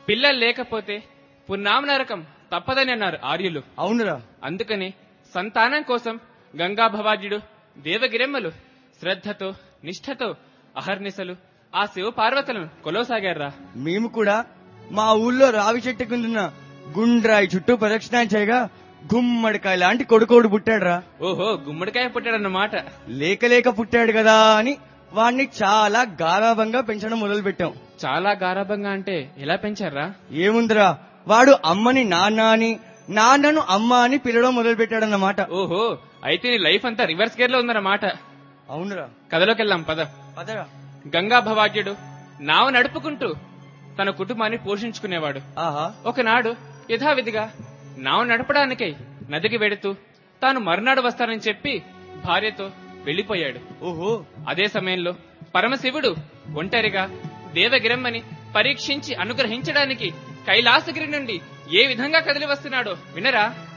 పిల్లలు లేకపోతే పున్నామ నరకం తప్పదని అన్నారు ఆర్యులు అవునురా అందుకని సంతానం కోసం గంగా భవాజుడు దేవగిరెమ్మలు శ్రద్ధతో నిష్ఠతో అహర్నిశలు ఆ శివ పార్వతులను కొలవసాగారా మేము కూడా మా ఊళ్ళో రావి చెట్టు కిందున్న గుండ్రాయి చుట్టూ ప్రదక్షిణ చేయగా గుమ్మడికాయ లాంటి కొడుకోడు పుట్టాడురా ఓహో గుమ్మడికాయ పుట్టాడన్నమాట లేక లేక పుట్టాడు కదా అని వాణ్ణి చాలా గారాభంగా పెంచడం మొదలు పెట్టాం చాలా గారాభంగా అంటే ఎలా పెంచారా ఏముందిరా వాడు అమ్మని నాన్న అని నాన్నను అమ్మ అని పిలవడం మొదలు పెట్టాడన్నమాట ఓహో అయితే నీ లైఫ్ అంతా రివర్స్ గేర్ లో ఉందన్నమాట అవునురా కథలోకి వెళ్దాం పద అదరా గంగా భవాజ్యుడు నావ నడుపుకుంటూ తన కుటుంబాన్ని పోషించుకునేవాడు ఆహా ఒకనాడు యథావిధిగా నావ నడపడానికై నదికి వెడుతూ తాను మరునాడు వస్తానని చెప్పి భార్యతో వెళ్లిపోయాడు ఓహో అదే సమయంలో పరమశివుడు ఒంటరిగా దేవగిరమ్మని పరీక్షించి అనుగ్రహించడానికి కైలాసగిరి నుండి ఏ విధంగా కదిలి వస్తున్నాడో వినరా